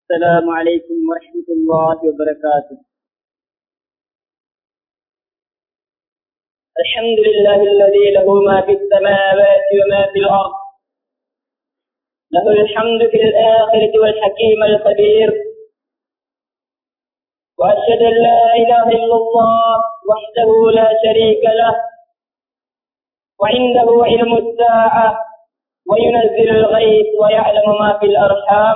السلام عليكم ورحمة الله وبركاته الحمد لله الذي له ما في السماوات وما في الأرض له الحمد في الآخرة والحكيم الخبير وأشهد أن لا إله إلا الله وحده لا شريك له وعنده علم الساعة وينزل الغيث ويعلم ما في الأرحام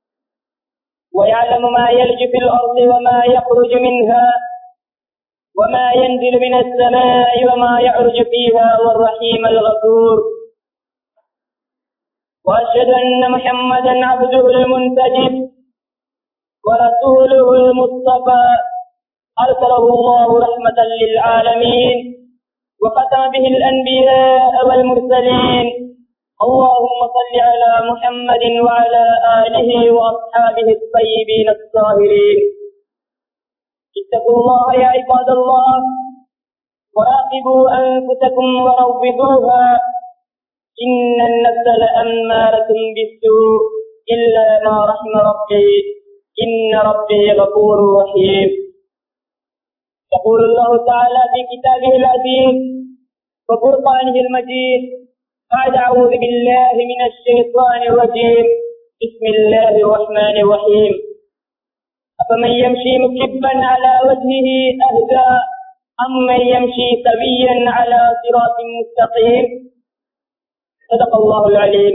ويعلم ما يلج في الأرض وما يخرج منها وما ينزل من السماء وما يعرج فيها والرحيم الغفور وأشهد أن محمدا عبده المنتجب ورسوله المصطفى أرسله الله رحمة للعالمين وختم به الأنبياء والمرسلين اللهم صل على محمد وعلى آله وأصحابه الطيبين الطاهرين اتقوا الله يا عباد الله وراقبوا أنفسكم وروضوها إن النفس لأمارة بالسوء إلا ما رحم ربي إن ربي غفور رحيم يقول الله تعالى في كتابه العزيز وفرقانه المجيد بعد أعوذ بالله من الشيطان الرجيم بسم الله الرحمن الرحيم أفمن يمشي مكبا على وجهه أهدى أم من يمشي سويا على صراط مستقيم صدق الله العليم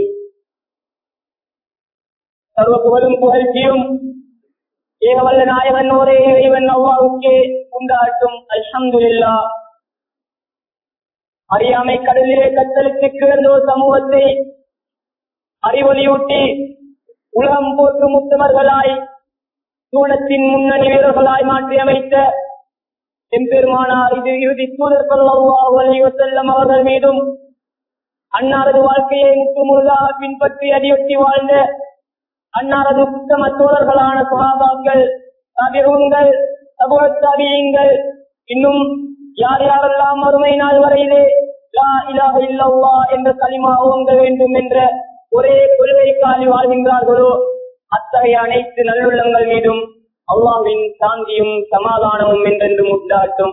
சர்வ புகழும் புகழ்ச்சியும் ஏகவல்ல நாயகன் ஒரே இறைவன் அல்லாவுக்கே உண்டாட்டும் அல்ஹம்துலில்லா அறியாமை கடலிலே கத்தலுக்கு கிடந்த ஒரு சமூகத்தை அறிவொலியூட்டி உலகம் போற்று முத்தமர்களாய் சூழத்தின் முன்னணி வீரர்களாய் மாற்றி அமைத்த எம்பெருமானார் இது இறுதி தூதர் செல்லம் அவர்கள் மீதும் அன்னாரது வாழ்க்கையை முற்றுமுழுதாக பின்பற்றி அடியொட்டி வாழ்ந்த அன்னாரது உத்தம தோழர்களான சுகாபாக்கள் தபிரூன்கள் சபுகத்தாபியங்கள் இன்னும் யார் யாரெல்லாம் மறுமை நாள் வரையிலே லா இலாக இல்லல்லா என்ற களிமா ஓங்க வேண்டும் என்ற ஒரே கொள்கை காலி வாழ்கின்றார்களோ அத்தகைய அனைத்து நல்லுள்ளங்கள் மீதும் அல்லாவின் சாந்தியும் சமாதானமும் என்றென்று முட்டாட்டும்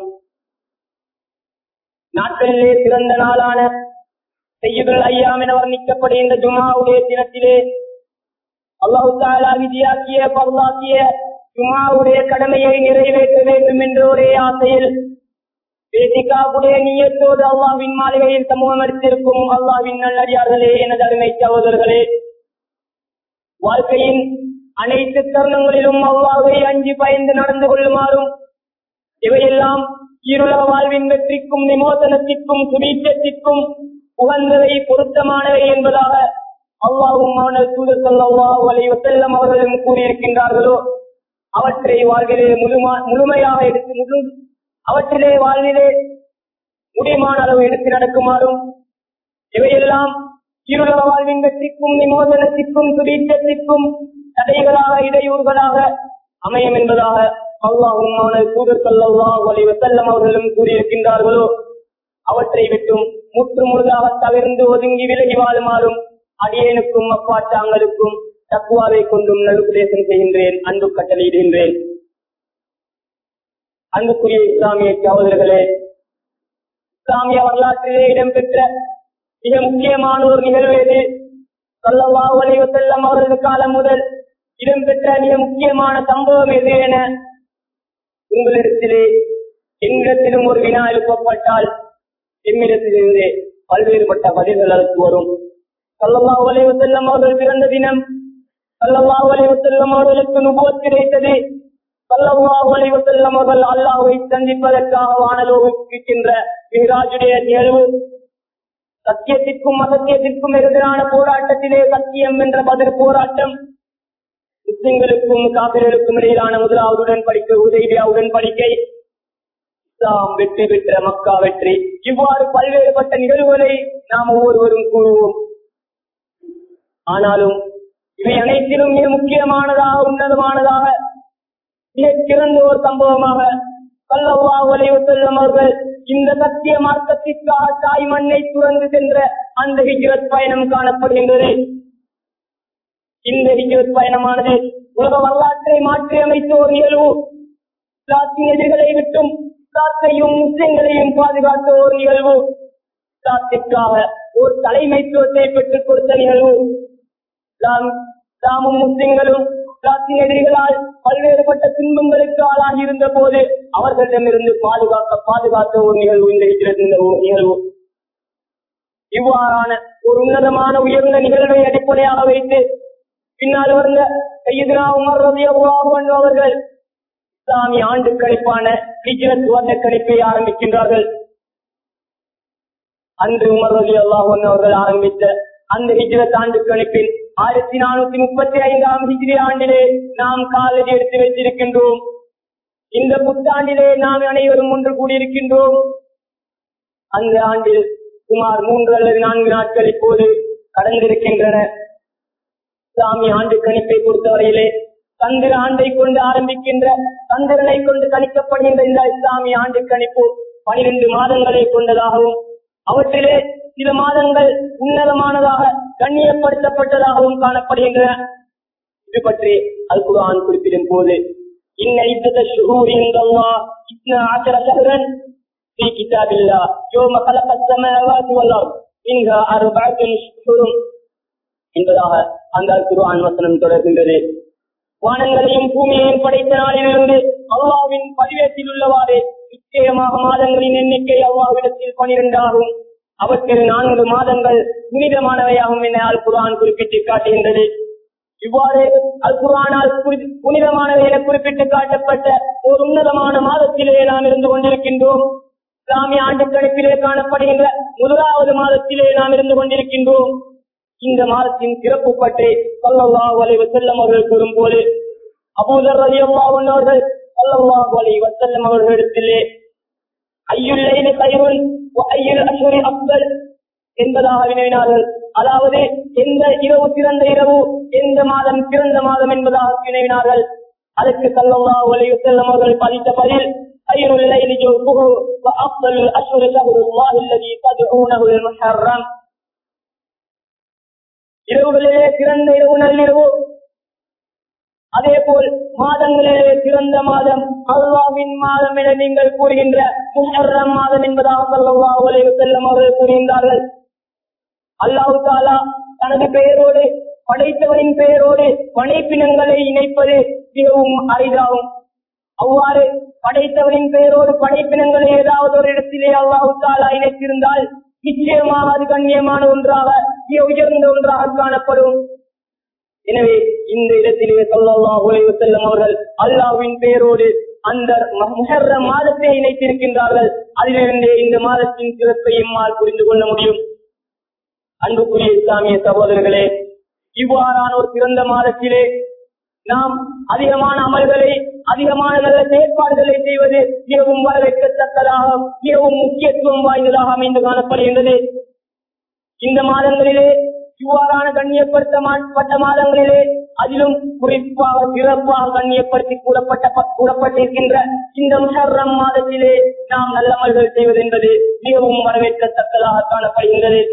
நாட்களிலே சிறந்த நாளான செய்யுதல் ஐயாம் என வர்ணிக்கப்படுகின்ற ஜுமாவுடைய தினத்திலே அல்லாஹு தாலா விதியாக்கிய பல்லாக்கிய ஜுமாவுடைய கடமையை நிறைவேற்ற வேண்டும் என்ற ஒரே ஆசையில் பேசிக்காவுடைய நீயத்தோடு அல்லாவின் மாளிகையில் சமூகம் எடுத்திருக்கும் அல்லாவின் நல்லடியார்களே எனது அருமை சகோதரர்களே வாழ்க்கையின் அனைத்து தருணங்களிலும் அல்லாவை அஞ்சு பயந்து நடந்து கொள்ளுமாறும் இவையெல்லாம் இருளக வாழ்வின் வெற்றிக்கும் நிமோசனத்திற்கும் சுபீட்சத்திற்கும் உகந்தவை பொருத்தமானவை என்பதாக அல்லாவும் அவனல் தூதர் சல்லாஹூ அலை வசல்லம் அவர்களும் கூறியிருக்கின்றார்களோ அவற்றை வாழ்விலே முழுமா முழுமையாக எடுத்து முழு அவற்றிலே வாழ்விலே முடியுமான அளவு எடுத்து நடக்குமாறும் இவையெல்லாம் இருள வாழ்வின் வெற்றிக்கும் நிமோசனத்திற்கும் சுபீட்சத்திற்கும் தடைகளாக இடையூறுகளாக அமையும் என்பதாக அல்லாஹும் அவனல் தூதர் சல்லாஹூ அலை வசல்லம் அவர்களும் கூறியிருக்கின்றார்களோ அவற்றை விட்டும் முற்று முழுதாக தவிர்ந்து ஒதுங்கி விலகி வாழுமாறும் அடியேனுக்கும் அப்பாட்டாங்களுக்கும் தக்குவாவை கொண்டும் நலுபதேசம் செய்கின்றேன் அன்பு கட்டளையிடுகின்றேன் அன்புக்குரிய இஸ்லாமிய சகோதரர்களே இஸ்லாமிய வரலாற்றிலே இடம்பெற்ற மிக முக்கியமான ஒரு நிகழ்வு எது சொல்லவா வலைவ செல்லம் அவரது காலம் முதல் இடம்பெற்ற மிக முக்கியமான சம்பவம் எது என உங்களிடத்திலே என்னிடத்திலும் ஒரு வினா எழுப்பப்பட்டால் எம்மிடத்திலிருந்தே பல்வேறுபட்ட பதில்கள் அதற்கு வரும் சல்லல்லா வலைவ செல்லம் அவர்கள் பிறந்த தினம் சல்லல்லா வலைவ செல்லம் அவர்களுக்கு நுபோத் கிடைத்தது சல்லல்லா வலைவ செல்லம் அவர்கள் அல்லாஹை சந்திப்பதற்காக வானலோகிக்கின்ற மிகராஜுடைய நிகழ்வு சத்தியத்திற்கும் அசத்தியத்திற்கும் எதிரான போராட்டத்திலே சத்தியம் என்ற பதில் போராட்டம் முஸ்லிம்களுக்கும் காப்பிர்களுக்கும் இடையிலான முதலாவது உடன்படிக்கை உதவியா உடன்படிக்கை இஸ்லாம் வெற்றி பெற்ற மக்கா வெற்றி இவ்வாறு பல்வேறுபட்ட நிகழ்வுகளை நாம் ஒவ்வொருவரும் கூறுவோம் ஆனாலும் இவை அனைத்திலும் மிக முக்கியமானதாக உன்னதமானதாக மிகச் சிறந்த ஒரு சம்பவமாக கல்லவா ஒலைவு செல்லும் அவர்கள் இந்த சத்திய மார்க்கத்திற்காக தாய் மண்ணை துறந்து சென்ற அந்த ஹிஜ்ரத் பயணம் காணப்படுகின்றது இந்த ஹிஜ்ரத் பயணமானது உலக வரலாற்றை மாற்றி அமைத்த ஒரு நிகழ்வு இஸ்லாத்தின் எதிர்களை விட்டும் இஸ்லாத்தையும் முஸ்லிம்களையும் பாதுகாத்த ஒரு நிகழ்வு இஸ்லாத்திற்காக ஒரு தலைமைத்துவத்தை பெற்றுக் கொடுத்த நிகழ்வு இஸ்லாம் இஸ்லாமும் முஸ்லிம்களும் இஸ்லாத்தின் எதிரிகளால் பல்வேறுபட்ட துன்பங்களுக்கு ஆளாகி இருந்த போது அவர்களிடமிருந்து பாதுகாக்க பாதுகாத்த ஒரு நிகழ்வு இந்த ஹிஜ்ரத் இந்த ஒரு நிகழ்வு இவ்வாறான ஒரு உன்னதமான உயர்ந்த நிகழ்வை அடிப்படையாக வைத்து பின்னால் வந்த கையுதா உமர் ரலியல்லாஹு அன்ஹு அவர்கள் இஸ்லாமிய ஆண்டு கணிப்பான ஹிஜ்ரத் வருட கணிப்பை ஆரம்பிக்கின்றார்கள் அன்று உமர் ரலியல்லாஹு அன்ஹு அவர்கள் ஆரம்பித்த அந்த ஹிஜ்ரத் ஆண்டு கணிப்பில் ஆயிரத்தி நானூத்தி முப்பத்தி ஐந்தாம் ஹிஜ்ரி ஆண்டிலே நாம் காலடி எடுத்து வைத்திருக்கின்றோம் இந்த புத்தாண்டிலே நாம் அனைவரும் ஒன்று கூடியிருக்கின்றோம் அந்த ஆண்டில் சுமார் மூன்று அல்லது நான்கு நாட்கள் இப்போது கடந்திருக்கின்றன இஸ்லாமிய ஆண்டு கணிப்பை பொறுத்தவரையிலே சந்திர ஆண்டை கொண்டு ஆரம்பிக்கின்ற சந்திரனை கொண்டு கணிக்கப்படுகின்ற இந்த இஸ்லாமிய ஆண்டு கணிப்பு பனிரெண்டு மாதங்களை கொண்டதாகவும் அவற்றிலே சில மாதங்கள் உன்னதமானதாக கண்ணியப்படுத்தப்பட்டதாகவும் காணப்படுகின்றன இது பற்றி அல் குர்ஆன் குறிப்பிடும் போது இன்ன இத்தத ஷுஹூர் இந்தல்லாஹ் இத்னா அஷர ஷஹரன் في كتاب الله يوم خلق السماوات والارض منها اربعه اشهر என்பதாக அந்த குர்ஆன் வசனம் தொடர்கின்றது வானங்களையும் பூமியையும் படைத்த நாளிலிருந்து அல்லாவின் பதிவேட்டில் உள்ளவாறு நிச்சயமாக மாதங்களின் எண்ணிக்கை அல்லாவிடத்தில் பனிரெண்டாகும் அவற்றில் நான்கு மாதங்கள் புனிதமானவையாகும் என அல் குர்ஆன் குறிப்பிட்டு காட்டுகின்றது இவ்வாறு அல் குர்ஆனால் குறி- புனிதமானவை என குறிப்பிட்டு காட்டப்பட்ட ஒரு உன்னதமான மாதத்திலே நாம் இருந்து கொண்டிருக்கின்றோம் இஸ்லாமிய ஆண்டு கணிப்பிலே காணப்படுகின்ற முதலாவது மாதத்திலே நாம் இருந்து கொண்டிருக்கின்றோம் இந்த மாதத்தின் சிறப்பு பற்றி சல்லல்லாஹு அலைஹி வஸல்லம் அவர்கள் கூறும்போது அபூதர் ரலியல்லாஹு அன்ஹு அவர்கள் சல்லல்லாஹு அலைஹி வஸல்லம் அவர்களிடத்திலே ஐயுல் லைலி கைருன் வ ஐயுல் அஷ்ஹுரி அஃதல் என்பதாக வினவினார்கள் அதாவது எந்த இரவு சிறந்த இரவு எந்த மாதம் சிறந்த மாதம் என்பதாக வினவினார்கள் அதற்கு சல்லல்லாஹு அலைஹி வஸல்லம் அவர்கள் பதித்த பதில் ஐயுல் லைலி ஜுஹுஹு வ அஃதலுல் அஷ்ஹுரி ஷஹ்ருல்லாஹி அல்லதி தத்ஊனஹு அல் முஹர்ரம் இரவுகளிலே சிறந்த இரவு நள்ளிரவு அதே போல் மாதங்களிலே சிறந்த மாதம் அல்லாவின் மாதம் என நீங்கள் கூறுகின்ற முஹர்ரம் மாதம் என்பதாக ஸல்லல்லாஹு அலைஹி வஸல்லம் அவர்கள் கூறுகின்றார்கள் அல்லாஹு தாலா தனது பெயரோடு படைத்தவரின் பெயரோடு படைப்பினங்களை இணைப்பது மிகவும் அரிதாகும் அவ்வாறு படைத்தவரின் பெயரோடு படைப்பினங்களை ஏதாவது ஒரு இடத்திலே அல்லாஹு தாலா இணைத்திருந்தால் நிச்சயமாக அது கண்ணியமான ஒன்றாக மிக உயர்ந்த ஒன்றாக காணப்படும் எனவே இந்த இடத்திலே ஸல்லல்லாஹு அலைஹி வஸல்லம் அவர்கள் அல்லாஹ்வின் பெயரோடு அந்த ம- முஹர்ரம் மாதத்தை இணைத்திருக்கின்றார்கள் அதிலிருந்தே இந்த மாதத்தின் சிறப்பை எம்மால் புரிந்து கொள்ள முடியும் அன்புக்குரிய இஸ்லாமிய சகோதரர்களே இவ்வாறான ஒரு சிறந்த மாதத்திலே நாம் அதிகமான அமல்களை அதிகமான நல்ல செயற்பாடுகளை செய்வது மிகவும் வரவேற்கத்தக்கதாக மிகவும் முக்கியத்துவம் வாய்ந்ததாக அமைந்து காணப்படுகின்றது இந்த மாதங்களிலே இவ்வாறான கண்ணியப்படுத்தப்பட்ட மாதங்களிலே அதிலும் குறிப்பாக சிறப்பாக கண்ணியப்படுத்தி கூறப்பட்ட கூறப்பட்டிருக்கின்ற இந்த முஹர்ரம் மாதத்திலே நாம் நல்லமல்கள் செய்வது என்பது மிகவும் வரவேற்கத்தக்கதாக காணப்படுகின்றது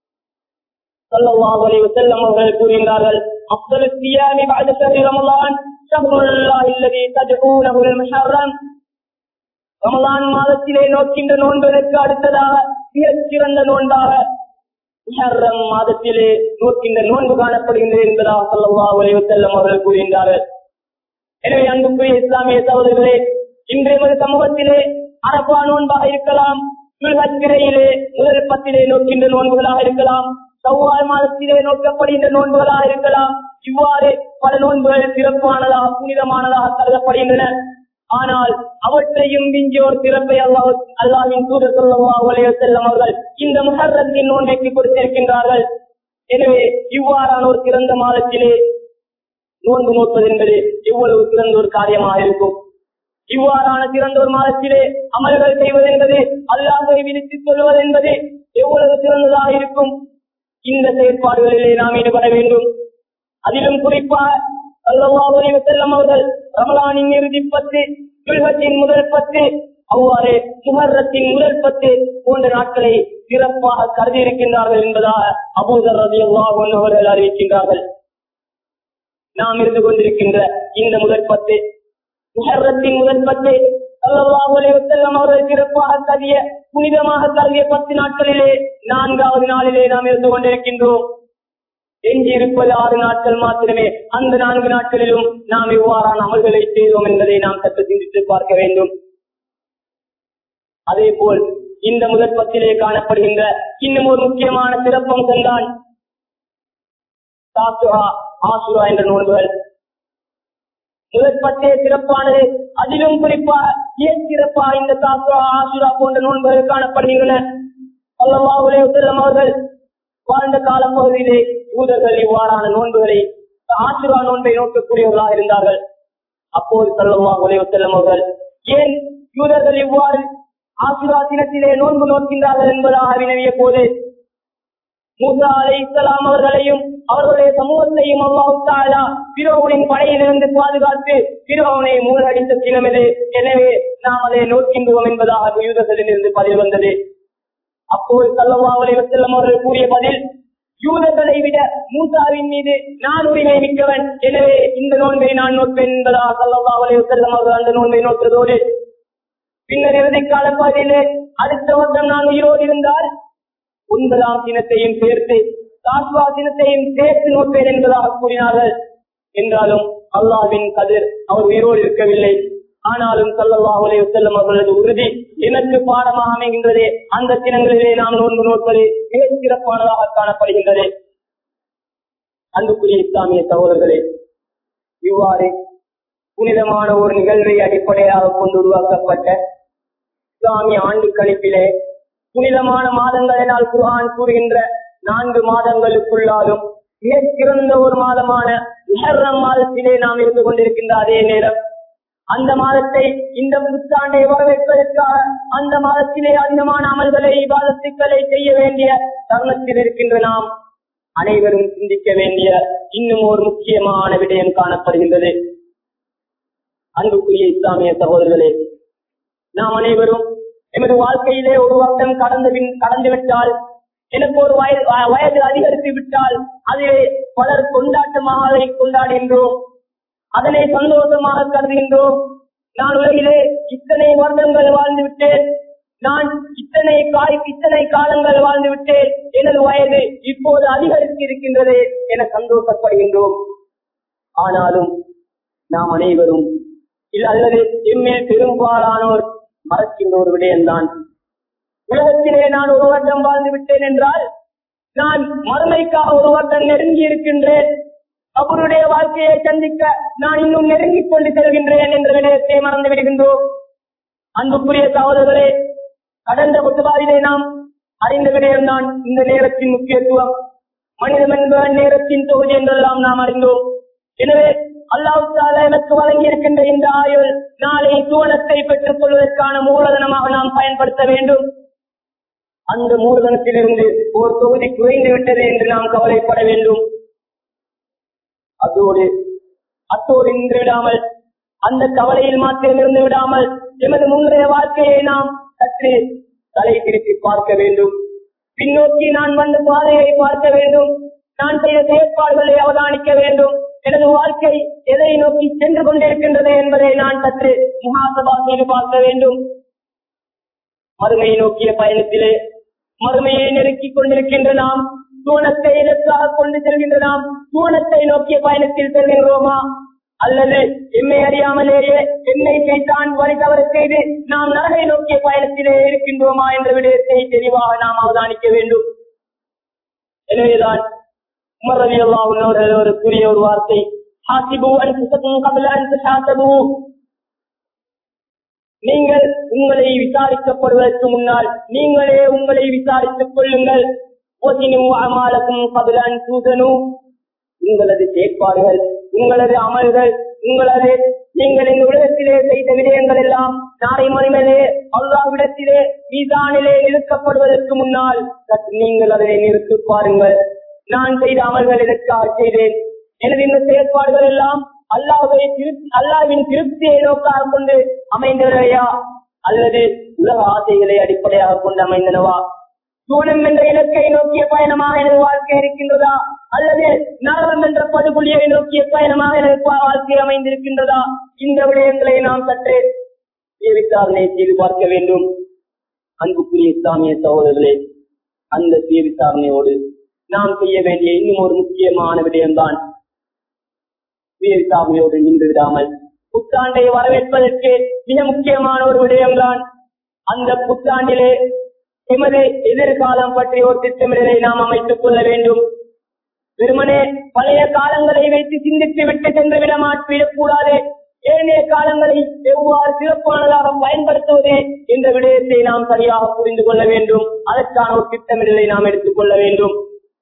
ஸல்லல்லாஹு அலைஹி வஸல்லம் அவர்கள் கூறுகின்றார்கள் அஃதலு ஸியாமி பஅத ஷஹ்ரி ரமலான் ஷஹ்ருல்லாஹி அல்லதி தத்ஊனஹு அல் முஹர்ரம் ரமலான் மாதத்திலே நோக்கின்ற நோன்பதற்கு அடுத்ததாக மிகச் சிறந்த நோன்பாக முஹர்ரம் மாதத்திலே நோக்கின்ற நோன்பு காணப்படுகின்றது என்பதாக ஸல்லல்லாஹு அலைஹி வஸல்லம் அவர்கள் கூறுகின்றார்கள் எனவே அன்புக்குரிய இஸ்லாமிய சகோதரர்களே இன்றைய நமது சமூகத்திலே அரபா நோன்பாக இருக்கலாம் துல்ஹஜ்ஜிரையிலே முதல் பத்திலே நோக்கின்ற நோன்புகளாக இருக்கலாம் செவ்வாய் மாதத்திலே நோக்கப்படுகின்ற நோன்புகளாக இருக்கலாம் இவ்வாறு பல நோன்புகள் சிறப்பானதாக புனிதமானதாக கருதப்படுகின்றன ஆனால் அவற்றையும் மிஞ்சிய ஒரு சிறப்பை அல்லாஹ் அல்லாஹின் தூதர் ஸல்லல்லாஹு அலைஹி வஸல்லம் அவர்கள் இந்த முஹர்ரத்தின் நோன்பிற்கு கொடுத்திருக்கின்றார்கள் எனவே இவ்வாறான ஒரு சிறந்த மாதத்திலே நோன்பு நோற்பது என்பது எவ்வளவு சிறந்த ஒரு காரியமாக இருக்கும் இவ்வாறான சிறந்த ஒரு மாதத்திலே அமல்கள் செய்வது என்பது அல்லாஹை விழித்து சொல்வது என்பது எவ்வளவு சிறந்ததாக இருக்கும் இந்த செயற்பாடுகளிலே நாம் ஈடுபட வேண்டும் அதிலும் குறிப்பாக ஸல்லல்லாஹு அலைஹி வஸல்லம் அவர்கள் ரமலானின் இறுதி பத்து துல்ஹத்தின் முதல் பத்து அவ்வாறு முஹர்ரத்தின் முதல் பத்து போன்ற நாட்களை சிறப்பாக கருதி இருக்கின்றார்கள் என்பதாக அபூதர் ரலியல்லாஹு அன்ஹு அவர்கள் அறிவிக்கின்றார்கள் நாம் இருந்து கொண்டிருக்கின்ற இந்த முதல் பத்து முஹர்ரத்தின் முதல் பத்து ஸல்லல்லாஹு அலைஹி வஸல்லம் அவர்கள் சிறப்பாக கருதிய புனிதமாக கருதிய பத்து நாட்களிலே நான்காவது நாளிலே நாம் இருந்து கொண்டிருக்கின்றோம் எஞ்சி இருப்பது ஆறு நாட்கள் மாத்திரமே அந்த நான்கு நாட்களிலும் நாம் இவ்வாறான அமல்களை செய்தோம் என்பதை நாம் சற்று சிந்தித்து பார்க்க வேண்டும் அதே போல் இந்த முதல் பத்திலே காணப்படுகின்ற இன்னும் ஒரு முக்கியமான சிறப்பம்சம் தான் தாசுரா ஆசுரா என்ற நோன்புகள் முதல் பத்தே சிறப்பானது அதிலும் குறிப்பாக ஏன் சிறப்பா இந்த தாசுரா ஆசுரா போன்ற நோன்புகள் காணப்படுகின்றன அல்லாஹ் செல்லும் அவர்கள் வாழ்ந்த கால பகுதியிலே யூதர்கள் இவ்வாறான நோன்புகளை ஆசுரா நோன்பை நோக்கக்கூடியவர்களாக இருந்தார்கள் அப்போது சல்லல்லா உலக செல்லும் அவர்கள் ஏன் யூதர்கள் இவ்வாறு ஆசுரா தினத்திலே நோன்பு நோக்கின்றார்கள் என்பதாக வினவிய போது மூசா அலை இஸ்லாம் அவர்களையும் அவர்களுடைய சமூகத்தையும் அல்லாஹ் தாலா பிரோவனின் படையிலிருந்து பாதுகாத்து பிரோவனை மூழ்கடித்த தினமிது எனவே நாம் அதை நோக்கின்றோம் என்பதாக யூதர்களிலிருந்து பதில் வந்தது அப்போது சல்லல்லா அலைஹி வஸல்லம் அவர்கள் கூறிய பதில் யூதர்களை விட மூசாவின் மீது நான் உரிமை மிக்கவன் எனவே இந்த நோன்பை நான் நோட்பேன் என்பதாக சல்லல்லா அலைஹி வஸல்லம் அவர்கள் அந்த நோன்பை நோற்றதோடு பின்னர் இறுதி கால பகுதியிலே அடுத்த வருடம் நான் உயிரோடு இருந்தால் ஒன்பதாம் தினத்தையும் சேர்த்து தாஸ்வா தினத்தையும் சேர்த்து நோட்பேன் என்பதாக கூறினார்கள் என்றாலும் அல்லாவின் கதிர் அவர் உயிரோடு இருக்கவில்லை ஆனாலும் சல்லல்லாஹு அலைஹி வஸல்லம் அவர்களது உறுதி எனக்கு பாடமாக அமைகின்றது அந்த தினங்களிலே நாம் நோன்பு நோட்பது மிக சிறப்பானதாக காணப்படுகின்றது அன்புக்குரிய இஸ்லாமிய சகோதரர்களே இவ்வாறு புனிதமான ஒரு நிகழ்வை அடிப்படையாக கொண்டு உருவாக்கப்பட்ட இஸ்லாமிய ஆண்டு கணிப்பிலே புனிதமான மாதங்களினால் குர்ஆன் கூறுகின்ற நான்கு மாதங்களுக்குள்ளாலும் மிகச் சிறந்த ஒரு மாதமான முஹர்ரம் மாதத்திலே நாம் இருந்து கொண்டிருக்கின்ற அதே நேரம் அந்த மாதத்தை இந்த புத்தாண்டை வரவேற்பதற்காக அந்த மாதத்திலே அதிகமான அமல்களை விவாதத்துக்களை செய்ய வேண்டிய தருணத்தில் இருக்கின்ற நாம் அனைவரும் சிந்திக்க வேண்டிய இன்னும் ஒரு முக்கியமான விடயம் காணப்படுகின்றது அன்புக்குரிய இஸ்லாமிய சகோதரர்களே நாம் அனைவரும் எமது வாழ்க்கையிலே ஒரு வருடம் கடந்து பின் கடந்து விட்டால் எனக்கு ஒரு வயது வயது அதிகரித்து விட்டால் அதை பலர் கொண்டாட்டமாக அதை கொண்டாடுகின்றோம் அதனை சந்தோஷமாக கருதுகின்றோம் நான் உலகிலே இத்தனை வருடங்கள் வாழ்ந்து விட்டேன் நான் இத்தனை காய் இத்தனை காலங்கள் வாழ்ந்து விட்டேன் எனது வயது இப்போது அதிகரித்து இருக்கின்றது என சந்தோஷப்படுகின்றோம் ஆனாலும் நாம் அனைவரும் இல்ல அல்லது எம்மேல் பெரும்பாலானோர் மறக்கின்ற ஒரு விடயம்தான் உலகத்திலே நான் ஒரு வருடம் வாழ்ந்து விட்டேன் என்றால் நான் மறுமைக்காக ஒரு வருடம் நெருங்கி இருக்கின்றேன் அவருடைய வாழ்க்கையை சந்திக்க நான் இன்னும் நெருங்கிக் கொண்டு செல்கின்றேன் என்ற விடயத்தை மறந்து விடுகின்றோம் அன்புக்குரிய சகோதரர்களே கடந்த புத்தகாவிலே நாம் அறிந்த விடயம்தான் இந்த நேரத்தின் முக்கியத்துவம் மனிதம் என்பவன் நேரத்தின் தொகுதி என்றெல்லாம் நாம் அறிந்தோம் எனவே அல்லாஹால எனக்கு வழங்கி இருக்கின்ற இந்த ஆயுள் நாளை சுவனத்தை பெற்றுக் கொள்வதற்கான மூலதனமாக நாம் பயன்படுத்த வேண்டும் அந்த மூலதனத்திலிருந்து ஒரு தொகுதி குறைந்து விட்டது என்று நாம் கவலைப்பட வேண்டும் அதோடு அத்தோடு நின்று விடாமல் அந்த கவலையில் மாத்திரம் இருந்து விடாமல் எமது முந்தைய வாழ்க்கையை நாம் சற்று தலை திருப்பி பார்க்க வேண்டும் பின்னோக்கி நான் வந்த பாதையை பார்க்க வேண்டும் நான் செய்த செயற்பாடுகளை அவதானிக்க வேண்டும் எனது வாழ்க்கை எதை நோக்கி சென்று கொண்டிருக்கின்றது என்பதை நான் சற்று முகாசபா செய்து பார்க்க வேண்டும் மறுமையை நோக்கிய பயணத்திலே மறுமையை நெருக்கிக் கொண்டிருக்கின்ற நாம் சூனத்தை இலக்காக கொண்டு செல்கின்ற நாம் சூனத்தை நோக்கிய பயணத்தில் செல்கின்றோமா அல்லது எம்மை அறியாமலேயே என்னை செய்தான் வழி தவறு செய்து நாம் நரகை நோக்கிய பயணத்திலே இருக்கின்றோமா என்ற விடயத்தை தெளிவாக நாம் அவதானிக்க வேண்டும் எனவேதான் உமர் ரவி அல்லா ஒரு கூறிய ஒரு வார்த்தை ஹாசிபு அன்புசக்கும் கபல அன்பு சாசபு நீங்கள் உங்களை விசாரிக்கப்படுவதற்கு முன்னால் நீங்களே உங்களை விசாரித்துக் கொள்ளுங்கள் அமாலக்கும் கபிலான் சூதனும் உங்களது செயற்பாடுகள் உங்களது அமல்கள் உங்களது நீங்கள் இந்த உலகத்திலே செய்த விடயங்கள் எல்லாம் நாளை மறுமையிலே அல்லாவிடத்திலே மீதானிலே நிறுத்தப்படுவதற்கு முன்னால் சற்று நீங்கள் அதை நிறுத்தி பாருங்கள் நான் செய்த அமல்கள் எதற்காக செய்தேன் எனது இந்த செயற்பாடுகள் எல்லாம் அல்லாவை திருப்தி அல்லாவின் திருப்தியை நோக்காக கொண்டு அமைந்தவையா அல்லது உலக ஆசைகளை அடிப்படையாக கொண்டு அமைந்தனவா சூனம் என்ற இலக்கை நோக்கிய பயணமாக எனது வாழ்க்கை இருக்கின்றதா அல்லது நரகம் என்ற படுகொலியை நோக்கிய பயணமாக எனது வாழ்க்கை அமைந்திருக்கின்றதா இந்த விடயங்களை நாம் சற்று விசாரணை செய்து பார்க்க வேண்டும் அன்புக்குரிய இஸ்லாமிய சகோதரர்களே அந்த விசாரணையோடு நாம் செய்ய வேண்டிய இன்னும் ஒரு முக்கியமான விடயம்தான் விசாரணையோடு நின்று விடாமல் புத்தாண்டை வரவேற்பதற்கு மிக முக்கியமான ஒரு விடயம்தான் அந்த புத்தாண்டிலே எமது எதிர்காலம் பற்றிய ஒரு திட்டமிடலை நாம் அமைத்துக் கொள்ள வேண்டும் வெறுமனே பழைய காலங்களை வைத்து சிந்தித்து விட்டு சென்று விட மாற்றிவிடக் கூடாது ஏனைய காலங்களை எவ்வாறு சிறப்பானதாக பயன்படுத்துவதே என்ற விடயத்தை நாம் சரியாக புரிந்து கொள்ள வேண்டும் அதற்கான ஒரு திட்டமிடலை நாம் எடுத்துக் கொள்ள வேண்டும்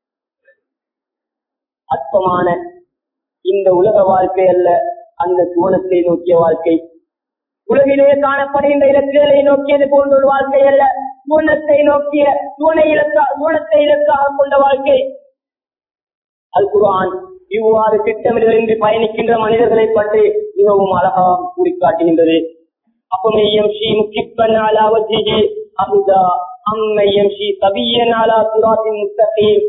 அற்பமான இந்த உலக வாழ்க்கை அல்ல அந்த சூனத்தை நோக்கிய வாழ்க்கை உலகிலே காணப்படுகின்ற இலக்குகளை நோக்கியது போன்ற ஒரு வாழ்க்கை அல்ல சூனத்தை நோக்கிய சூனை இலக்கா சூனத்தை இலக்காக கொண்ட வாழ்க்கை அல் குர்ஆன் இவ்வாறு திட்டமிடலின்றி பயணிக்கின்ற மனிதர்களை பற்றி மிகவும் அழகாக கூறி காட்டுகின்றது அப்பமையம் ஸ்ரீ முக்கிப்பன் அலாவஜிஹி அபுதா அம்மையம் ஸ்ரீ சபியன் அலா சுராத்தின் முத்தகீம்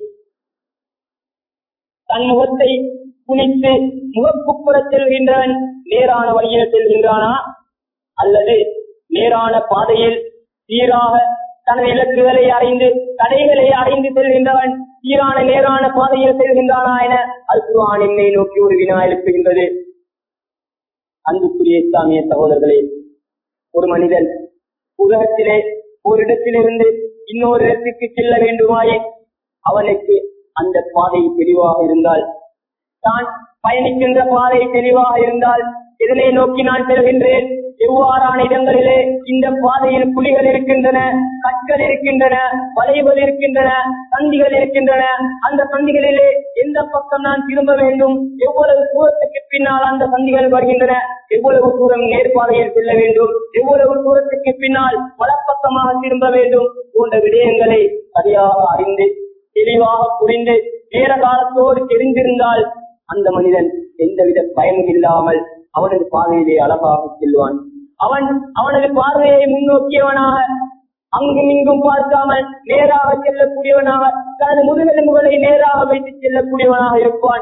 தன் முகத்தை குனித்து முகப்புப்புறச் செல்கின்றவன் நேரான வழியில் செல்கின்றானா அல்லது நேரான பாதையில் சீராக தனது இலக்குகளை அறிந்து தடைகளை அறிந்து செல்கின்றவன் சீரான நேரான பாதையில் செல்கின்றானா என அல்குரான் என்னை நோக்கி ஒரு வினா எழுப்புகின்றது அன்புக்குரிய இஸ்லாமிய சகோதரர்களே ஒரு மனிதன் உலகத்திலே ஒரு இடத்திலிருந்து இன்னொரு இடத்துக்கு செல்ல வேண்டுமாயே அவனுக்கு அந்த பாதை தெளிவாக இருந்தால் தான் பயணிக்கின்ற பாதை தெளிவாக இருந்தால் இதனை நோக்கி நான் செல்கின்றேன் எவ்வாறான இடங்களிலே இந்த பாதையில் புலிகள் இருக்கின்றன கற்கள் இருக்கின்றன வளைவுகள் இருக்கின்றன சந்திகள் இருக்கின்றன அந்த சந்திகளிலே எந்த பக்கம் நான் திரும்ப வேண்டும் எவ்வளவு தூரத்துக்கு பின்னால் அந்த சந்திகள் வருகின்றன எவ்வளவு தூரம் நேர்பாதையில் செல்ல வேண்டும் எவ்வளவு தூரத்துக்கு பின்னால் வலப்பக்கமாக திரும்ப வேண்டும் போன்ற விடயங்களை சரியாக அறிந்து தெளிவாக புரிந்து நேர காலத்தோடு தெரிந்திருந்தால் அந்த மனிதன் எந்தவித பயமும் இல்லாமல் அவனது பாதையிலே அழகாக செல்வான் அவன் அவனது பார்வையை முன்னோக்கியவனாக அங்கும் இங்கும் பார்க்காமல் நேராக செல்லக்கூடியவனாக தனது முதுகெலும்புகளை நேராக வைத்து செல்லக்கூடியவனாக இருப்பான்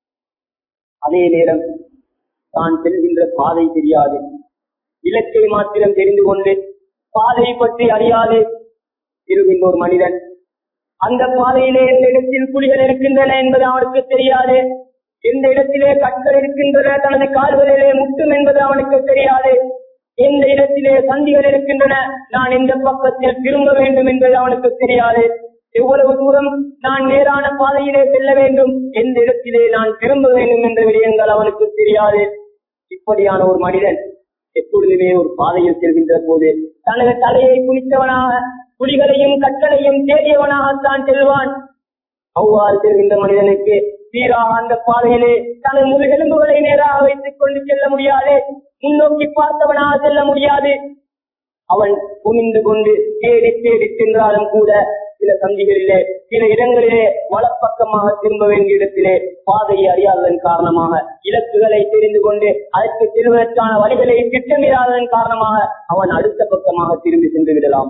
அதே நேரம் தான் செல்கின்ற பாதை தெரியாது இலக்கை மாத்திரம் தெரிந்து கொண்டு பாதை பற்றி அறியாது இருக்கின்ற ஒரு மனிதன் அந்த பாதையிலே எந்த இடத்தில் புலிகள் இருக்கின்றன என்பது அவனுக்கு தெரியாது எந்த இடத்திலே கற்கள் இருக்கின்றன தனது கால்களிலே முட்டும் என்பது அவனுக்கு தெரியாது எந்த இடத்திலே சந்திகள் இருக்கின்றன நான் எந்த பக்கத்தில் திரும்ப வேண்டும் என்பது அவனுக்கு தெரியாது எவ்வளவு தூரம் நான் நேரான பாதையிலே செல்ல வேண்டும் எந்த இடத்திலே நான் திரும்ப வேண்டும் என்ற விடயங்கள் அவனுக்கு தெரியாது இப்படியான ஒரு மனிதன் எப்பொழுதுமே ஒரு பாதையில் செல்கின்ற போது தனது தலையை குனித்தவனாக புலிகளையும் கற்களையும் தேடியவனாகத்தான் செல்வான் அவ்வாறு செல்கின்ற மனிதனுக்கு சீராக அந்த பாதையிலே தனது முதுகெலும்புகளை நேராக வைத்துக் கொண்டு செல்ல முடியாது முன்னோக்கி பார்த்தவனாக செல்ல முடியாது அவன் குனிந்து கொண்டு தேடி தேடி சென்றாலும் கூட சில சந்திகளிலே சில இடங்களிலே வலப்பக்கமாக திரும்ப வேண்டிய இடத்திலே பாதையை அறியாததன் காரணமாக இலக்குகளை தெரிந்து கொண்டு அதற்கு செல்வதற்கான வழிகளை திட்டமிடாததன் காரணமாக அவன் அடுத்த பக்கமாக திரும்பி சென்று விடலாம்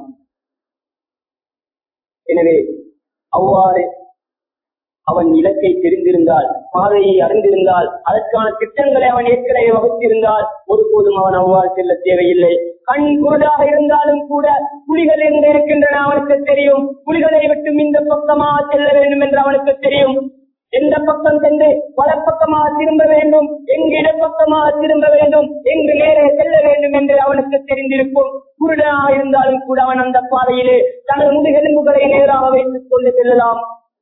எனவே அவ்வாறு அவன் இலக்கை தெரிந்திருந்தால் பாதையை அறிந்திருந்தால் அதற்கான திட்டங்களை அவன் ஏற்கனவே வகுத்திருந்தால் ஒருபோதும் அவன் அவ்வாறு செல்ல தேவையில்லை கண் குருடாக இருந்தாலும் கூட புலிகள் எங்க இருக்கின்றன அவனுக்கு தெரியும் புலிகளை விட்டு இந்த பக்கமாக செல்ல வேண்டும் என்று அவனுக்கு தெரியும் எந்த பக்கம் சென்று வலப்பக்கமாக திரும்ப வேண்டும் எங்கு இடப்பக்கமாக திரும்ப வேண்டும் எங்கு நேரே செல்ல வேண்டும் என்று அவனுக்கு தெரிந்திருக்கும் குருடனாக இருந்தாலும் கூட அவன் அந்த பாதையிலே தனது முதுகெலும்புகளை நேராக வைத்துக் கொண்டு செல்லலாம்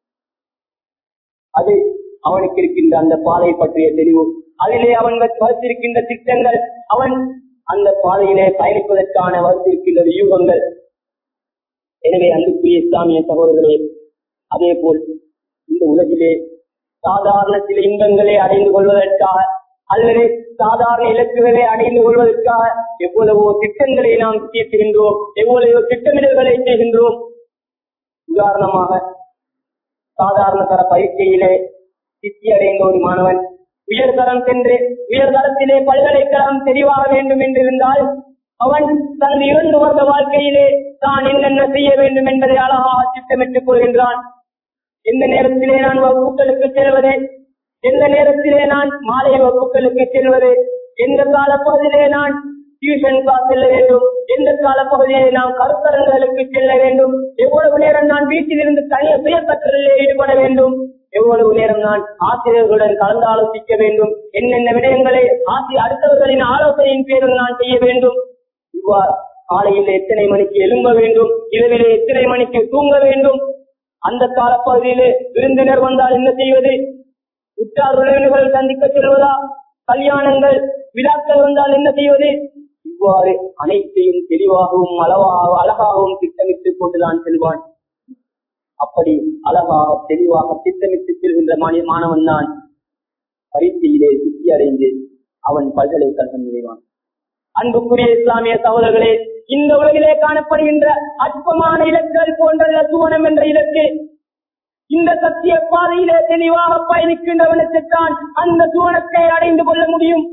அது அவனுக்கு இருக்கின்ற அந்த பாதை பற்றிய தெளிவு அதிலே அவன் வகுத்திருக்கின்ற திட்டங்கள் அவன் அந்த பாதையிலே பயணிப்பதற்கான வகுத்திருக்கின்ற வியூகங்கள் எனவே அன்புக்குரிய இஸ்லாமிய சகோதரர்களே அதே போல் இந்த உலகிலே சாதாரண சில இன்பங்களை அடைந்து கொள்வதற்காக அல்லது சாதாரண இலக்குகளை அடைந்து கொள்வதற்காக எவ்வளவோ திட்டங்களை நாம் தீர்க்கின்றோம் எவ்வளவோ திட்டமிடல்களை செய்கின்றோம் உதாரணமாக சாதாரண தர பரீட்சையிலே சித்தி அடைந்த ஒரு மாணவன் உயர்தரம் சென்று உயர்தரத்திலே பல்கலைக்கழகம் தெரிவாக வேண்டும் என்றிருந்தால் அவன் தனது இரண்டு வருட வாழ்க்கையிலே தான் என்னென்ன செய்ய வேண்டும் என்பதை அழகாக திட்டமிட்டுக் கொள்கின்றான் எந்த நேரத்திலே நான் வகுப்புகளுக்கு செல்வது எந்த நேரத்திலே நான் மாலை வகுப்புகளுக்கு செல்வது எந்த கால பகுதியிலே நான் டியூஷன் கிளாஸ் செல்ல வேண்டும் எந்த கால பகுதியிலே நாம் கருத்தரங்களுக்கு செல்ல வேண்டும் எவ்வளவு நேரம் நான் வீட்டிலிருந்து தனிய சுய கற்றலில் ஈடுபட வேண்டும் எவ்வளவு நேரம் நான் ஆசிரியர்களுடன் கலந்து ஆலோசிக்க வேண்டும் என்னென்ன விடயங்களை ஆசிரியர் அடுத்தவர்களின் ஆலோசனையின் பேரில் நான் செய்ய வேண்டும் இவ்வாறு காலையில் எத்தனை மணிக்கு எழும்ப வேண்டும் இரவிலே எத்தனை மணிக்கு தூங்க வேண்டும் அந்த காலப்பகுதியிலே விருந்தினர் வந்தால் என்ன செய்வது உற்றார் உறவினர்கள் சந்திக்க செல்வதா கல்யாணங்கள் விழாக்கள் வந்தால் என்ன செய்வது இவ்வாறு அனைத்தையும் தெளிவாகவும் அளவாக அழகாகவும் திட்டமிட்டுக் கொண்டுதான் செல்வான் அப்படி அழகாக தெளிவாக திட்டமிட்டு செல்கின்ற மாணி- மாணவன் தான் பரீட்சையிலே சித்தி அடைந்து அவன் பல்கலைக்கழகம் நுழைவான் அன்புக்குரிய இஸ்லாமிய சகோதரர்களே இந்த உலகிலே காணப்படுகின்ற அற்பமான இலக்குகள் போன்ற சுவனம் என்ற இலக்கு இந்த சத்திய பாதையிலே தெளிவாக பயணிக்கின்றவனுக்குத்தான் அந்த சுவனத்தை அடைந்து கொள்ள முடியும்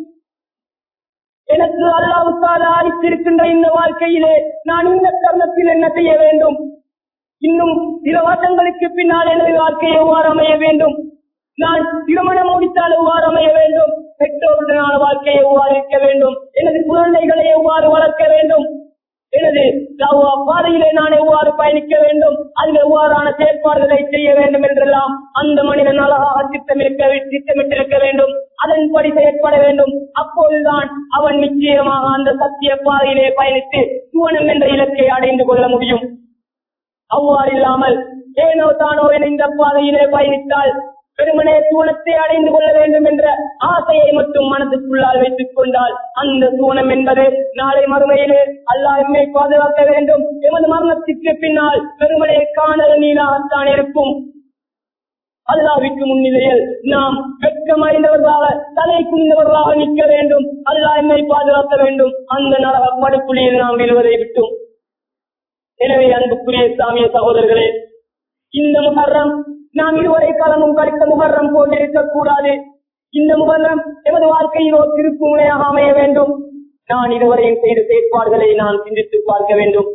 எனக்கு அல்லாவுக்காக அளித்திருக்கின்ற இந்த வாழ்க்கையிலே நான் இந்த தருணத்தில் என்ன செய்ய வேண்டும் இன்னும் சில வருடங்களுக்கு பின்னால் எனது வாழ்க்கை எவ்வாறு அமைய வேண்டும் நான் திருமணம் முடித்தால் எவ்வாறு அமைய வேண்டும் பெற்றோருடனான வாழ்க்கை எவ்வாறு இருக்க வேண்டும் எனது குழந்தைகளை எவ்வாறு வளர்க்க வேண்டும் எனது தவா பாதையிலே நான் எவ்வாறு பயணிக்க வேண்டும் அதில் எவ்வாறான செயற்பாடுகளை செய்ய வேண்டும் என்றெல்லாம் அந்த மனிதன் அழகாக திட்டமிருக்க திட்டமிட்டிருக்க வேண்டும் அதன்படி செயற்பட வேண்டும் அப்போதுதான் அவன் நிச்சயமாக அந்த சத்திய பாதையிலே பயணித்து சுவனம் என்ற இலக்கை அடைந்து கொள்ள முடியும் அவ்வாறு இல்லாமல் ஏனோ தானோ என இந்த பாதையிலே பயணித்தால் பெருமனே சூனத்தை அடைந்து கொள்ள வேண்டும் என்ற ஆசையை மட்டும் மனதுக்குள்ளால் வைத்துக் கொண்டால் அந்த சூனம் என்பது நாளை மறுமையிலே அல்லாஹ் எம்மை பாதுகாக்க வேண்டும் எமது மரணத்திற்கு பின்னால் பெருமனே காணல் நீளாகத்தான் இருக்கும் அல்லாவிற்கு முன்னிலையில் நாம் வெட்கம் அறிந்தவர்களாக தலை குனிந்தவர்களாக நிற்க வேண்டும் அல்லாஹ் எம்மை பாதுகாக்க வேண்டும் அந்த நரக படுப்புள்ளியில் நாம் விழுவதை விட்டும் எனவே அன்புக்குரிய இஸ்லாமிய சகோதரர்களே இந்த முகர்ரம் நாம் இதுவரை காலமும் கடித்த முகர்ரம் போன்றிருக்க கூடாது இந்த முகர்ரம் எமது வாழ்க்கையில் ஒரு திருப்புமுனையாக அமைய வேண்டும் நான் இதுவரையும் செய்த செயற்பாடுகளை நான் சிந்தித்து பார்க்க வேண்டும்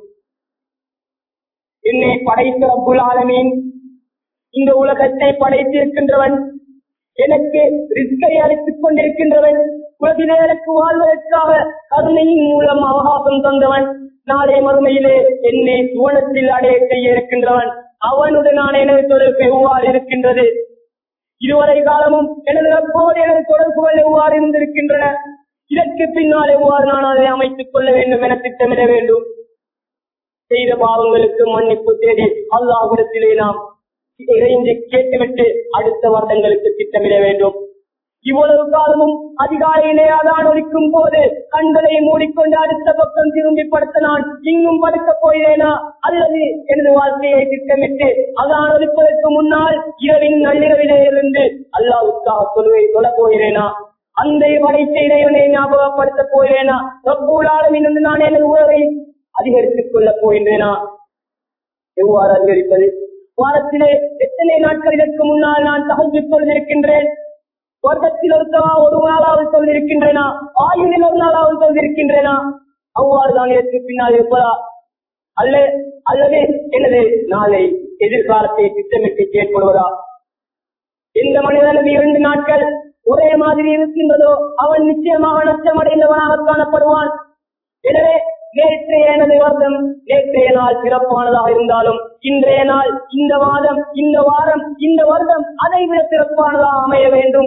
என்னை படைத்த ரப்புல் ஆலமீன் இந்த உலகத்தை படைத்திருக்கின்றவன் எனக்கு ரிஸ்கை அளித்துக் கொண்டிருக்கின்றவன் உலகிலே எனக்கு வாழ்வதற்காக கருணையின் மூலம் அவகாசம் தந்தவன் நாளை மறுமையிலே என்னை சுவனத்தில் அடைய செய்ய இருக்கின்றவன் அவனுடனான எனது தொடர்பு எவ்வாறு இருக்கின்றது இதுவரை காலமும் எனது ரப்போடு எனது தொடர்புகள் எவ்வாறு இருந்திருக்கின்றன இதற்கு பின்னால் எவ்வாறு நான் அதை அமைத்துக் கொள்ள வேண்டும் என திட்டமிட வேண்டும் செய்த பாவங்களுக்கு மன்னிப்பு தேடி அல்லாஹிடத்திலே நாம் இறைந்து கேட்டுவிட்டு அடுத்த வருடங்களுக்கு திட்டமிட வேண்டும் இவ்வளவு காலமும் அதிகாலையிலே அதான் ஒலிக்கும் போது கண்களை மூடிக்கொண்டு அடுத்த பக்கம் திரும்பி படுத்த நான் இங்கும் படுக்க போயினேனா அல்லது எனது வாழ்க்கையை திட்டமிட்டு அதான் ஒலிப்பதற்கு முன்னால் இரவின் நள்ளிரவிலே இருந்து அல்லாவுக்காக சொல்வை சொல்ல போகிறேனா அந்த படைத்த இறைவனை ஞாபகப்படுத்த போகிறேனா ரப்பூலாலும் இருந்து நான் எனது உறவை அதிகரித்துக் கொள்ளப் போகின்றேனா எவ்வாறு அதிகரிப்பது வாரத்திலே எத்தனை நாட்கள் இதற்கு முன்னால் நான் தகவல் சொல்லிருக்கின்றேன் வருடத்தில் ஒரு தவா ஒரு நாளாவது சொல்லிருக்கின்றேனா ஆயுளில் ஒரு நாளாவது சொல்லிருக்கின்றேனா அவ்வாறு தான் இதற்கு பின்னால் இருப்பதா அல்ல அல்லது எனது நாளை எதிர்காலத்தை திட்டமிட்டு செயற்படுவதா எந்த மனிதனது இரண்டு நாட்கள் ஒரே மாதிரி இருக்கின்றதோ அவன் நிச்சயமாக நஷ்டமடைந்தவனாக காணப்படுவான் எனவே நேற்றைய எனது வருடம் நேற்றைய நாள் சிறப்பானதாக இருந்தாலும் இன்றைய நாள் இந்த மாதம் இந்த வாரம் இந்த வருடம் அதை விட சிறப்பானதாக அமைய வேண்டும்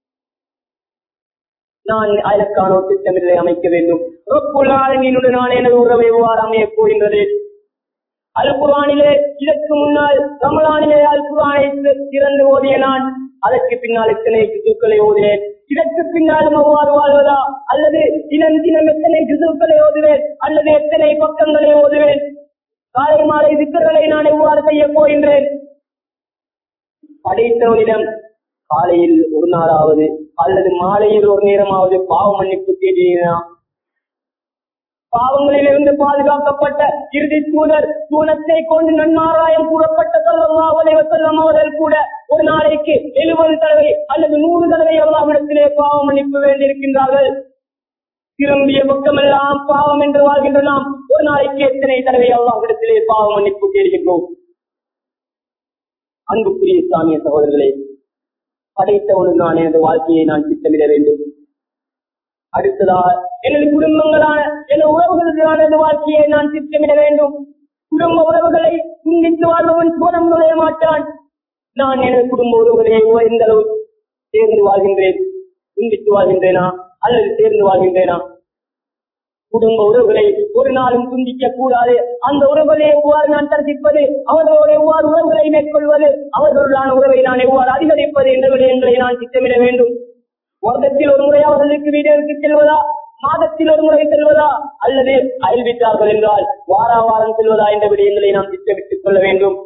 நான் அதற்கான ஒரு திட்டமிடலை அமைக்க வேண்டும் ரொப்புள்ளாளனுடன் நான் எனது உறவை எவ்வாறு அமையப் போகின்றது அல்குரானிலே இதற்கு முன்னால் ரமலானிலே அல்குரானை திறந்து ஓதிய நான் அதற்கு பின்னால் எத்தனை ஜிசுக்களை ஓதினேன் இதற்கு பின்னாலும் அவ்வாறு வாழ்வதா அல்லது தினம் தினம் எத்தனை ஜிசுக்களை ஓதுவேன் அல்லது எத்தனை பக்கங்களை ஓதுவேன் காலை மாலை திக்கர்களை நான் எவ்வாறு செய்ய போகின்றேன் படைத்தவனிடம் காலையில் ஒரு நாளாவது அல்லது மாலையில் ஒரு நேரமாவது பாவ மன்னிப்பு தேடினா பாவங்களிலிருந்து பாதுகாக்கப்பட்ட இறுதி தூதர் தூணத்தை கொண்டு நன்மாராயம் கூறப்பட்ட சொல்லவாவதை செல்லம் அவர்கள் கூட ஒரு நாளைக்கு எழுபது தடவை அல்லது நூறு தடவை எவ்வளவிடத்திலே பாவ மன்னிப்பு வேண்டியிருக்கின்றார்கள் திரும்பிய பக்கமெல்லாம் பாவம் என்று வாழ்கின்ற நாம் ஒரு நாளைக்கு எத்தனை தடவை அல்லாஹிடத்திலே பாவம் மன்னிப்பு கேட்கின்றோம் அன்புக்குரிய இஸ்லாமிய சகோதரர்களே படைத்தவனுக்கு நான் எனது வாழ்க்கையை நான் திட்டமிட வேண்டும் அடுத்ததாக எனது குடும்பங்களான எனது உறவுகளுக்கான எனது வாழ்க்கையை நான் திட்டமிட வேண்டும் குடும்ப உறவுகளை சிந்தித்து வாழ்பவன் சோனம் நுழைய மாட்டான் நான் எனது குடும்ப உறவுகளை எந்த அளவு சேர்ந்து வாழ்கின்றேன் சிந்தித்து வாழ்கின்றேனா அல்லது சேர்ந்து வாழ்கின்றேனா குடும்ப உறவுகளை ஒரு நாளும் துண்டிக்க கூடாது அந்த உறவுகளை எவ்வாறு நான் தரிசிப்பது அவர்களோடு எவ்வாறு உறவுகளை மேற்கொள்வது அவர்களுடான உறவை நான் எவ்வாறு அதிகரிப்பது என்ற விடயங்களை நான் திட்டமிட வேண்டும் வருடத்தில் ஒரு முறை அவர்களுக்கு வீடுகளுக்கு செல்வதா மாதத்தில் ஒரு முறை செல்வதா அல்லது அயல்விட்டார்கள் என்றால் வாரா வாரம் செல்வதா என்ற விடயங்களை நாம் திட்டமிட்டுக் கொள்ள வேண்டும்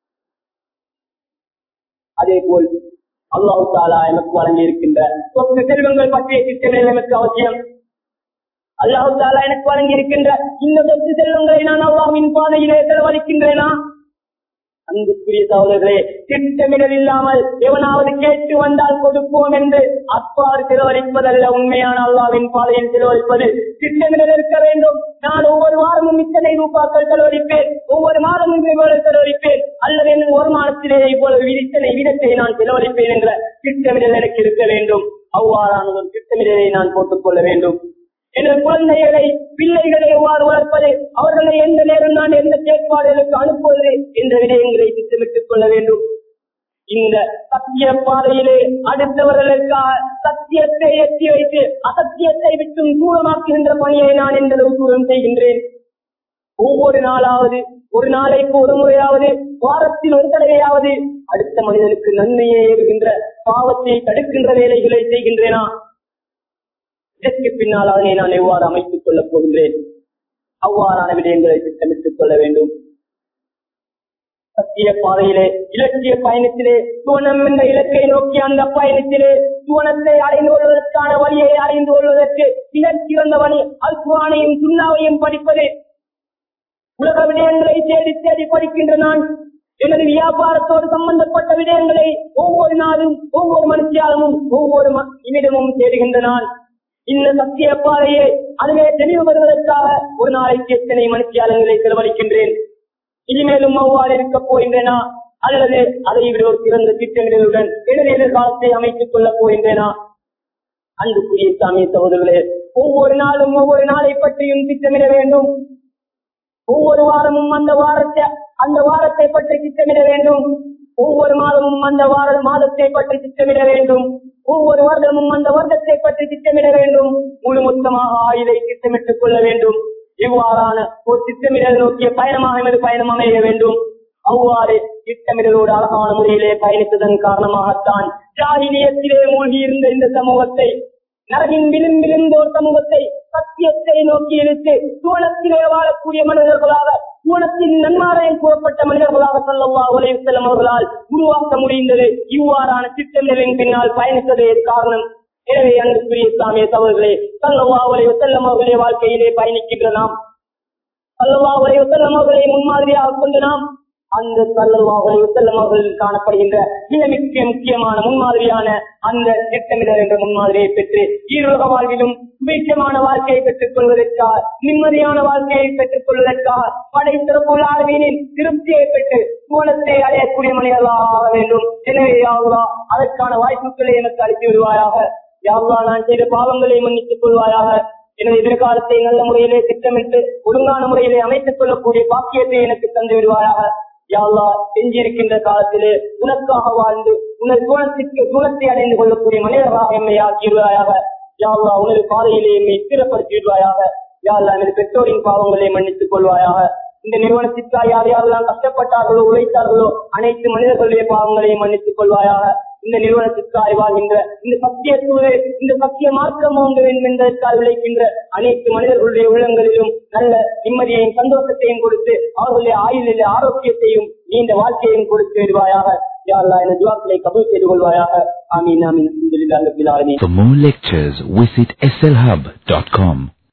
அதே போல் அல்லாஹு தாலா எனக்கு வழங்கி இருக்கின்ற சொத்து செல்வங்கள் பற்றிய திட்டமிடல் எனக்கு அவசியம் அல்லாஹு தாலா எனக்கு வழங்கி இருக்கின்ற இந்த சொத்து செல்வங்களை நான் அல்லாஹின் பாதையிலே செலவழிக்கின்றேனா அன்புக்குரிய சகோதரர்களே திட்டமிடல் இல்லாமல் எவனாவது கேட்டு வந்தால் கொடுப்போம் என்று அப்பாறு செலவழிப்பதல்ல உண்மையான அல்லாவின் பாதையில் செலவழிப்பது திட்டமிடல் இருக்க வேண்டும் நான் ஒவ்வொரு வாரமும் இத்தனை ரூபாக்கள் செலவழிப்பேன் ஒவ்வொரு மாதமும் இவ்வளவு செலவழிப்பேன் அல்லது என் ஒரு மாதத்திலே இவ்வளவு இத்தனை விதத்தை நான் செலவழிப்பேன் என்ற திட்டமிடல் எனக்கு இருக்க வேண்டும் அவ்வாறான ஒரு திட்டமிடலை நான் போட்டுக் கொள்ள வேண்டும் எனது குழந்தைகளை பிள்ளைகளை எவ்வாறு வளர்ப்பது அவர்களை எந்த நேரம் நான் எந்த செயற்பாடுகளுக்கு அனுப்புவது என்ற விடயங்களை திட்டமிட்டுக் கொள்ள வேண்டும் இந்த சத்திய பாதையிலே அடுத்தவர்களுக்காக சத்தியத்தை எட்டி வைத்து அசத்தியத்தை விட்டும் தூரமாக்குகின்ற பணியை நான் எந்த அளவு தூரம் செய்கின்றேன் ஒவ்வொரு நாளாவது ஒரு நாளைக்கு ஒரு முறையாவது வாரத்தில் ஒரு தடவையாவது அடுத்த மனிதனுக்கு நன்மையை ஏறுகின்ற பாவத்தை தடுக்கின்ற வேலைகளை செய்கின்றேனா இதற்கு பின்னால் அதனை நான் எவ்வாறு அமைத்துக் கொள்ளப் போகின்றேன் அவ்வாறான விடயங்களை திட்டமிட்டுக் கொள்ள வேண்டும் சத்திய பாதையிலே இலக்கிய பயணத்திலே சுவனம் என்ற இலக்கை நோக்கி அந்த பயணத்திலே சுவனத்தை அடைந்து கொள்வதற்கான வழியை அடைந்து கொள்வதற்கு மிகச்சிறந்த வழி அல்குவானையும் சுண்ணாவையும் படிப்பது உலக விடயங்களை தேடி தேடி படிக்கின்ற நான் எனது வியாபாரத்தோடு சம்பந்தப்பட்ட விடயங்களை ஒவ்வொரு நாளும் ஒவ்வொரு மனுஷியாலும் ஒவ்வொரு நிமிடமும் தேடுகின்ற நான் இந்த சத்திய பாதையை அதுவே தெளிவு வருவதற்காக ஒரு நாளைக்கு எத்தனை மனுஷியாளங்களை செலவழிக்கின்றேன் இனிமேலும் அவ்வாறு இருக்க போகின்றேனா அல்லது அதை விட ஒரு சிறந்த திட்டங்களுடன் எனது எதிர்காலத்தை அமைத்துக் கொள்ளப் போகின்றேனா அன்புக்குரிய சாமிய சகோதரர்களே ஒவ்வொரு நாளும் ஒவ்வொரு நாளை பற்றியும் திட்டமிட வேண்டும் ஒவ்வொரு வாரமும் அந்த வாரத்தை அந்த வாரத்தை பற்றி திட்டமிட வேண்டும் ஒவ்வொரு மாதமும் அந்த வார மாதத்தை பற்றி திட்டமிட வேண்டும் ஒவ்வொரு வருடமும் அந்த வருடத்தை பற்றி திட்டமிட வேண்டும் முழு மொத்தமாக ஆயுதை திட்டமிட்டுக் கொள்ள வேண்டும் இவ்வாறான ஒரு திட்டமிடல் நோக்கிய பயணமாக எமது பயணம் அமைய வேண்டும் அவ்வாறு திட்டமிடலோடு அழகான முறையிலே பயணித்ததன் காரணமாகத்தான் ஜாகிலியத்திலே மூழ்கி இருந்த இந்த சமூகத்தை நரகின் விளிம்பிலிருந்த ஒரு சமூகத்தை சத்தியத்தை நோக்கி இழுத்து சுவனத்திலே வாழக்கூடிய மனிதர்களாக சுவனத்தின் நன்மாரையில் கூறப்பட்ட மனிதர்களாக சொல்லவா உலக செல்லும் அவர்களால் உருவாக்க முடிந்தது இவ்வாறான திட்டங்களின் பின்னால் பயணித்ததே காரணம் எனவே அன்புக்குரிய இஸ்லாமிய சகோதரர்களே சல்லவா உலக செல்லும் அவர்களுடைய வாழ்க்கையிலே பயணிக்கின்ற நாம் சல்லவா உலக செல்லும் அவர்களை முன்மாதிரியாக கொண்டு நாம் அந்த சல்லவாஹலை செல்லும் அவர்களில் காணப்படுகின்ற மிக மிக முக்கியமான முன்மாதிரியான அந்த திட்டமிடல் என்ற முன்மாதிரியை பெற்று ஈரோக வாழ்விலும் சுபீட்சமான வாழ்க்கையை பெற்றுக் கொள்வதற்காக நிம்மதியான வாழ்க்கையை பெற்றுக் கொள்வதற்காக படை சிறப்புள்ள ஆழ்வியனின் திருப்தியை பெற்று சூழத்தை அடையக்கூடிய மனிதர்களாக வேண்டும் எனவே யாவா அதற்கான வாய்ப்புகளை எனக்கு அளித்து விடுவாயாக யாவா நான் செய்த பாவங்களை மன்னித்துக் கொள்வாயாக எனது எதிர்காலத்தை நல்ல முறையிலே திட்டமிட்டு ஒழுங்கான முறையிலே அமைத்துக் கொள்ளக்கூடிய பாக்கியத்தை எனக்கு தந்து விடுவாயாக யாழ்லா செஞ்சிருக்கின்ற காலத்திலே உனக்காக வாழ்ந்து உனது குணத்திற்கு குணத்தை அடைந்து கொள்ளக்கூடிய மனிதராக எம்மை ஆக்கிடுவாயாக யாழ்லா உனது பாதையிலே எம்மை ஸ்திரப்படுத்தி விடுவாயாக யாழ்லா எனது பெற்றோரின் பாவங்களை மன்னித்துக் கொள்வாயாக இந்த நிறுவனத்திற்காக யார் யாரெல்லாம் கஷ்டப்பட்டார்களோ உழைத்தார்களோ அனைத்து மனிதர்களுடைய பாவங்களையும் மன்னித்துக் கொள்வாயாக இந்த நிறுவனத்திற்காக வாழ்கின்ற இந்த சத்திய சூழல் இந்த சத்திய மாற்றம் ஓங்க வேண்டும் என்பதற்காக விளைக்கின்ற அனைத்து மனிதர்களுடைய உள்ளங்களிலும் நல்ல நிம்மதியையும் சந்தோஷத்தையும் கொடுத்து அவர்களுடைய ஆயுளில் ஆரோக்கியத்தையும் நீண்ட வாழ்க்கையையும் கொடுத்து விடுவாயாக யாரெல்லாம் என துவாக்களை கபூல் செய்து கொள்வாயாக ஆமீன் ஆமீன் அல்ஹம்துலில்லாஹி ரப்பில் ஆலமீன் For more lectures, visit slhub.com.